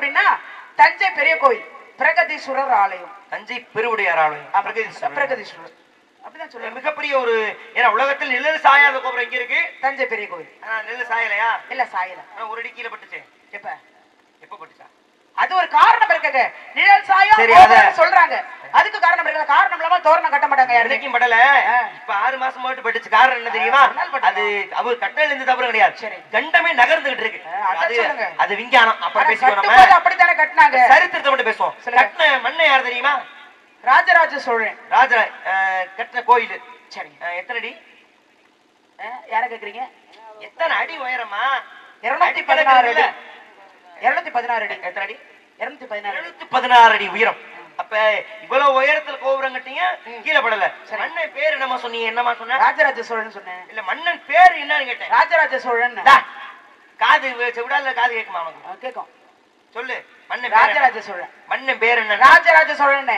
அப்படின்னா தஞ்சை பெரிய கோயில் பிரகதீஸ்வரர் ஆலயம் தஞ்சை பெருவுடையார் ஆலயம் பிரகதீஸ்வரர். பிரகதீஸ்வரர் அப்படிதான் சொல்லுவாங்க மிகப்பெரிய ஒரு ஏன்னா உலகத்தில் நிழல் சாயாத கோபுரம் எங்க இருக்கு தஞ்சை பெரிய கோயில் ஆனா நெல் சாயலையா இல்ல சாயல ஆனா ஒரு அடி கீழே பட்டுச்சு எப்ப எப்ப பட்டுச்சா அது ஒரு காரணம் இருக்குங்க நிழல் சாயம் சரி, கோபுரம்னு அத- சொல்றாங்க அதுக்கு காரணம் இருக்கு காரணம் இல்லாம தோரணம் கட்ட மாட்டாங்க யாருமே என்னைக்கும் படல ஆ. இப்ப ஆறு மாசம் மட்டும் பட்டுச்சு காரணம் என்ன தெரியுமா ஒரு நாள் பட்டுமா? அது அவர் கட்டல இருந்து தவறு கிடையாது சரி. கண்டமே நகர்ந்துகிட்டு இருக்கு ஆ, அதான் அது சொல்லுங்க. அது விஞ்ஞானம் அப்புறம் ஆனா பேசிக்கோ கட்டும்போது நம்ம அப்படித்தானே கட்டினாங்க சரித்திரத்தை மட்டும் பேசுவோம் சொல்லுங்க. கட்டின மண்ணை யார் தெரியுமா ராஜராஜ சோழன் ராஜ அஹ், கட்டின கோயில் சரி அஹ், எத்தனை அடி அஹ், யார கேக்குறீங்க எத்தனை அடி உயரமா இருநூத்தி அடி பதினாறு அடி கணக்குல. இருநூத்தி பதினாறு அடி எத்தனை அடி இருநூத்தி பதினாறு அடி எழுநூத்தி பதினாறு அடி உயரம் அப்ப இவ்வளவு உயரத்துல கோபுரம் கட்டிங்க கீழே படல மன்னன் பேர் என்னமா சொன்னீங்க என்னமா சொன்ன ராஜராஜ சோழன் சொன்னேன் இல்ல மன்னன் பேர் என்னன்னு கேட்டேன் ராஜராஜ சோழன் டா, காது செவிடால காது கேட்குமா உனக்கு ஆ, கேக்கும் சொல்லு மன்னன் பேர் என்ன? ராஜராஜ சோழன் மன்னன் பேர் என்ன ராஜராஜ சோழன்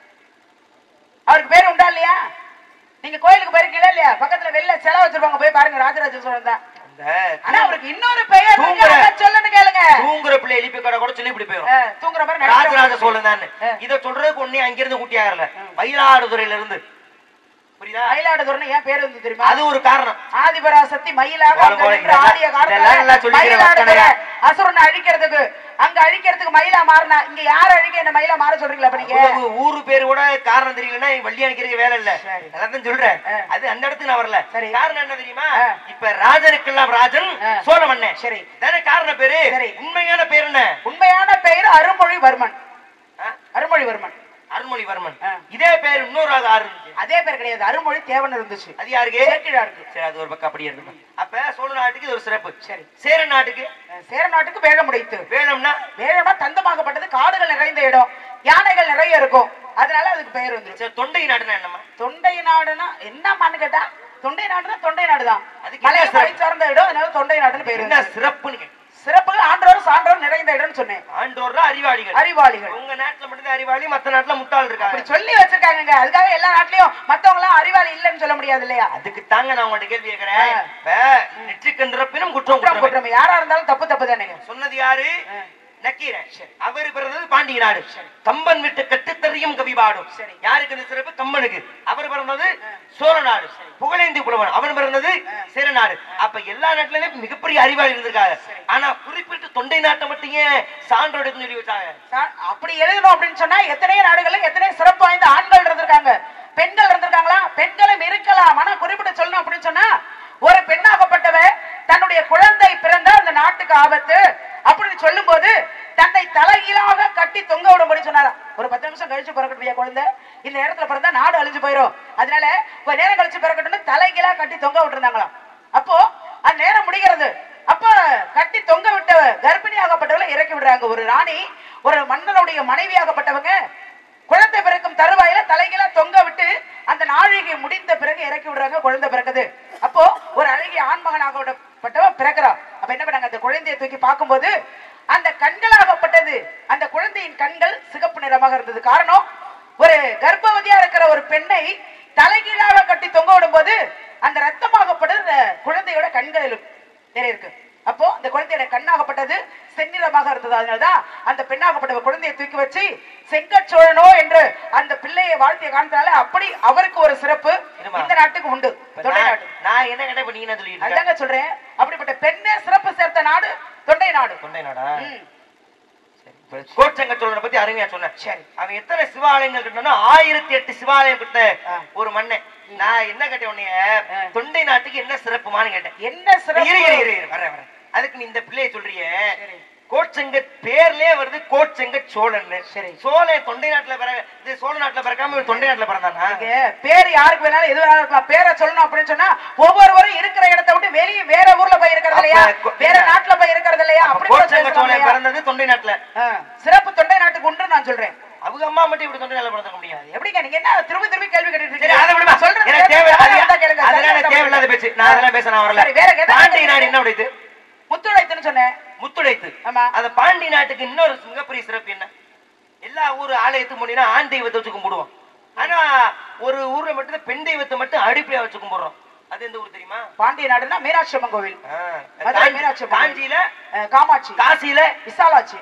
அவருக்கு பேர் உண்டா இல்லையா நீங்க கோயிலுக்கு போயிருக்கீங்களா இல்லையா பக்கத்துல வெளில செலவு வச்சிருப்பாங்க போய் பாருங்க ராஜராஜ சோழன் தான் அந்த ஆனா அவருக்கு இன்னொரு பெயர் இருக்கு, தூங்குற. அதை சொல்லுன்னு கேளுங்க தூங்குற பிள்ளை எழுப்பி கடை கூட சொல்லி இப்படி போயிடும் ஆ, தூங்குற மாதிரி ராஜராஜ நடக்கிறவங்க. சோழன் தான் ஆ. இத சொல்றதுக்கு ஒண்ணே அங்கிருந்து கூட்டி ஆகல மயிலாடுதுறையில இருந்து புரியுதா மயிலாடுதுறைன்னு ஏன் பேர் வந்து தெரியுமா அது ஒரு காரணம் ஆதிபராசக்தி மயிலாக போல, அங்க போல, நின்று ஆடிய இதெல்லாம் இதெல்லாம் நல்லா காலத்துல சொல்லிக்கிற மயிலாடுதுறை மக்களே. அசுரனை அழிக்கிறதுக்கு அங்க அழிக்கிறதுக்கு மயிலா மாறினா இங்க யார அழிக்க என்ன மயிலா மாற சொல்றீங்களா அப்ப நீங்க அவ்வளவு ஊரு பேரு கூட காரணம் தெரியலன்னா வள்ளி அணிக்கிறதுக்கு வேலை இல்ல சரி. அதான் சொல்றேன் ஆ. அது அந்த இடத்துக்கு நான் வரல சரி. காரணம் என்ன தெரியுமா ஆ. இப்ப ராஜனுக்கெல்லாம் ராஜன் ஆ. சோழ மன்னன் சரி. தானே காரண பேரு சரி. உண்மையான பேர் என்ன உண்மையான பெயர் அருள்மொழிவர்மன் ஆ? அருள்மொழிவர்மன் அருள்மொழிவர்மன் ஆ. இதே பேர் இன்னொரு ஆள் ஆறு இருந்துச்சு அதே பேர் கிடையாது அருள்மொழி தேவன் இருந்துச்சு அது யாருக்கு சேக்கிழா இருக்கு சரி அது ஒரு பக்கம் அப்படியே இருக்கட்டும் அப்ப சோழ நாட்டுக்கு இது ஒரு சிறப்பு சரி. சேர நாட்டுக்கு சேர நாட்டுக்கு வேழம் உடைத்து வேணும்னா வேழமா தந்தமாகப்பட்டது காடுகள் நிறைந்த இடம் யானைகள் நிறைய இருக்கும் அதனால அதுக்கு பெயர் வந்துருச்சு சரி, தொண்டை நாடுனா என்னம்மா தொண்டை நாடுனா என்னமான்னு கேட்டா தொண்டை நாடுனா தொண்டை நாடுதான் அதுக்கு என்ன மலை சிறப்பு? மலை சார்ந்த இடம் அதனால தொண்டை நாடுன்னு பேரு என்ன சிறப்புன்னு கேட்டேன். சிறப்புகள் ஆண்டோர் சான்றோர் நிறைந்த இடம்னு சொன்னேன் ஆண்டோர்ல அறிவாளிகள் அறிவாளிகள் உங்க நாட்டுல மட்டும் அறிவாளி மத்த நாட்டுல முட்டாள் இருக்காங்க அப்படி சொல்லி வச்சிருக்காங்க அதுக்காக எல்லா நாட்டிலயும் மத்தவங்க எல்லாம் அறிவாளி இல்லைன்னு சொல்ல முடியாது இல்லையா அதுக்கு தாங்க நான் உங்கள்ட்ட கேள்வி கேட்கிறேன் ஆ. இப்ப நெற்றிக்கன்றப்பினும் குற்றம் குற்றம் குற்றம் குற்றம் யாரா இருந்தாலும் தப்பு தப்பு தானேங்க சொன்னது யாரு ஆ. நக்கீரன் அவர் பிறந்தது பாண்டிய நாடு கம்பன் விட்டு கட்டுத்தறியும் கவி பாடும் சரி. யாருக்கு இந்த சிறப்பு கம்பனுக்கு அவர் பிறந்தது சோழ நாடு புகழேந்தி புலவன் அவன் பிறந்தது சேர நாடு அப்ப எல்லா நாட்டுலயும் மிகப்பெரிய அறிவாளி இருந்திருக்காங்க ஆனா குறிப்பிட்டு தொண்டை நாட்டை மட்டும் ஏன் சான்றோடு எடுத்துன்னு சொல்லி வச்சாங்க சா- அப்படி எழுதணும் அப்படின்னு சொன்னா எத்தனையோ நாடுகள்ல எத்தனை சிறப்பு வாய்ந்த ஆண்கள் இருந்திருக்காங்க பெண்கள் இருந்திருக்காங்களா பெண்களும் இருக்கலாம் ஆனா குறிப்பிட்டு சொல்லணும் அப்படின்னு சொன்னா ஒரு பெண்ணாகப்பட்டவ தன்னுடைய குழந்தை பிறந்தா அந்த நாட்டுக்கு ஆபத்து அப்படின்னு சொல்லும்போது தன்னை தலைகீழாக கட்டி தொங்க விடும்படி சொன்னாரா ஒரு பத்து நிமிஷம் கழிச்சு பிறக்கட்டும் குழந்தை இந்த நேரத்துல பிறந்தா நாடு அழிஞ்சு போயிடும் அதனால ஒரு நேரம் கழிச்சு பிறக்கட்டும்னு தலைகீழா கட்டி தொங்க விட்டுருந்தாங்களாம் அப்போ அந்த நேரம் முடிகிறது அப்ப கட்டி தொங்க விட்ட கர்ப்பிணி ஆகப்பட்டவளை இறக்கி விடுறாங்க ஒரு ராணி ஒரு மன்னனுடைய மனைவியாகப்பட்டவங்க குழந்தை பிறக்கும் தருவாயில தலைகீழா தொங்க விட்டு அந்த நாழிகை முடிந்த பிறகு இறக்கி விடுறாங்க குழந்தை பிறக்குது அப்போ ஒரு அழகிய ஆண்மகனாகப்பட்டவன் பிறக்கிறா அப்ப என்ன பண்ணாங்க அந்த குழந்தையை தூக்கி பார்க்கும்போது அந்த கண்களாகப்பட்டது அந்த குழந்தையின் கண்கள் சிகப்பு நிறமாக இருந்தது காரணம் ஒரு கர்ப்பவதியா இருக்கிற ஒரு பெண்ணை தலைகீழாக கட்டி தொங்க விடும்போது அந்த ரத்தமாகப்பட்டது அந்த குழந்தையோட கண்களில் நிறைய இருக்கு அப்போ அந்த குழந்தையோட கண்ணாகப்பட்டது செந்நிறமாக இருந்தது அதனாலதான் அந்த பெண்ணாகப்பட்ட குழந்தையை தூக்கி வச்சு செங்கச்சோழனோ என்று அந்த பிள்ளையை வாழ்த்திய காரணத்தினால அப்படி அவருக்கு ஒரு சிறப்பு இருமா. இந்த நாட்டுக்கு உண்டு இப்ப தொண்டை நான் நாட்டு நான் என்ன கேட்டேன் இப்ப நீ என்ன சொல்லிட்டு இருக்க? அதுதாங்க சொல்றேன் அப்படிப்பட்ட பெண்ணே சிறப்பு சேர்த்த நாடு தொண்டை நாடு தொண்டை நாடா ம். சரி, இப்ப கோச்சங்க சோழனை பத்தி அருமையா சொன்னேன் சரி. அவன் எத்தனை சிவாலயங்கள் கட்டினா ஆயிரத்தி எட்டு சிவாலயம் கட்ட ஆ. ஒரு மண்ணை நான் என்ன கேட்டேன் உன்னைய ஆ. தொண்டை நாட்டுக்கு என்ன சிறப்புமான்னு கேட்டேன் என்ன இரு, சிறப்பு இரு, இரு, இரு, வரேன், வரேன். அதுக்கு நீ இந்த பிள்ளைய சொல்றிய சரி. கோட்செங்க பேர்லயே வருது கோட்செங்க சோழன் சரி. சோழன் தொண்டை நாட்டுல பிற இது சோழ நாட்டுல பிறக்காம இவன் தொண்டை நாட்டுல பிறந்தானா இங்க பேர் யாருக்கு வேணாலும் எது வேணாலும் இருக்கலாம் பேரை சொல்லணும் அப்படின்னு சொன்னா ஒவ்வொருவரும் இருக்கிற இடத்தை விட்டு வெளியே வேற ஊர்ல போய் இருக்கிறது இல்லையா அப்ப கொ- வேற நாட்டுல போய் இருக்கிறது இல்லையா அப்படி கூட கோட்செங்க பேசலாம் சோழன் இல்லையா? பிறந்தது தொண்டை நாட்டுல ஆ, சிறப்பு தொண்டை நாட்டுக்கு உண்டு நான் சொல்றேன் அவங்க அம்மா மட்டும் இப்படி தொண்டை நாட்டுல பிறந்துக்க முடியாது எப்படிங்க நீங்க என்ன திரும்பி திரும்பி கேள்வி கேட்டுட்டு சரி, அதை இருக்கீங்க விடுமா. சொல்றது எனக்கு கேளுங்க, தேவை- சரியா அது- இருந்தா கேளுங்க, அதெல்லாம் சரியா எனக்கு இருந்தா தேவையில்லாத பேச்சு. நான் அதெல்லாம் பேச நான் வரல. சரி, வேற எதை பாண்டி கேட்கறீங்க? நாடு என்ன உடையது? முத்துழைத்துன்னு சொன்னேன் முத்துடைத்து ஆமா. அந்த பாண்டி நாட்டுக்கு இன்னொரு மிகப்பெரிய சிறப்பு என்ன எல்லா ஊர் ஆலயத்துக்கு போனீங்கன்னா ஆண் தெய்வத்தை வச்சு கும்பிடுவோம் ஆனா ஒரு ஊர்ல மட்டும் பெண் தெய்வத்தை மட்டும் அடிப்படையா வச்சு கும்பிடுறோம் அது எந்த ஊர் தெரியுமா பாண்டிய நாடுனா மீனாட்சி அம்மன் கோவில் ஆ, மதுரை காஞ்சி- மீனாட்சி அம்மன் காஞ்சியில அஹ், காமாட்சி காசியில விசாலாட்சி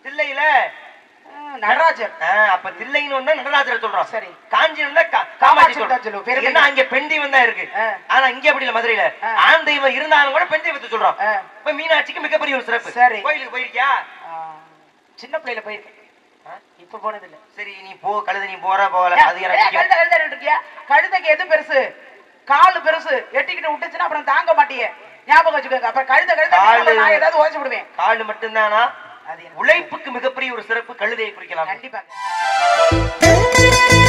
தில்லையில ம், நடராஜர் ஆ, அப்ப தில்லைன்னு வந்தா நடராஜரை சொல்றோம் சரி. காஞ்சி வந்தா கா- காமாட்சி காமாட்சி தான் சொல்றோம் சொல்லுவோம். பெருமை. ஏன்னா அங்க பெண் தெய்வம் தான் இருக்கு ஆ. ஆனா இங்க அப்படி இல்ல மதுரையில ஆ. ஆண் தெய்வம் இருந்தாலும் கூட பெண் தெய்வத்தை சொல்றோம் ஆ. இப்ப மீனாட்சிக்கு மிகப்பெரிய ஒரு சிறப்பு சரி. கோயிலுக்கு போயிருக்கியா ஆ, சின்ன பிள்ளையில போயிருக்கேன் ஆ? இப்ப போனது இல்ல சரி நீ போ கழுத நீ போற போகல அது எனக்கு ஏன் கழுதை கழுதை இருக்கியா கழுதைக்கு எது பெருசு காலு பெருசு எட்டிக்கிட்டு விட்டுச்சுன்னா அப்புறம் தாங்க மாட்டியே ஞாபகம் வச்சுக்கோங்க அப்புறம் கழுத கழுத காலு- நான் ஏதாவது உழைச்சு விடுவேன் காடு மட்டும்தானா அது எனக்கு உழைப்புக்கு மிகப்பெரிய ஒரு சிறப்பு கழுதையை குறிக்கலாம் கண்டிப்பாங்க Thank you.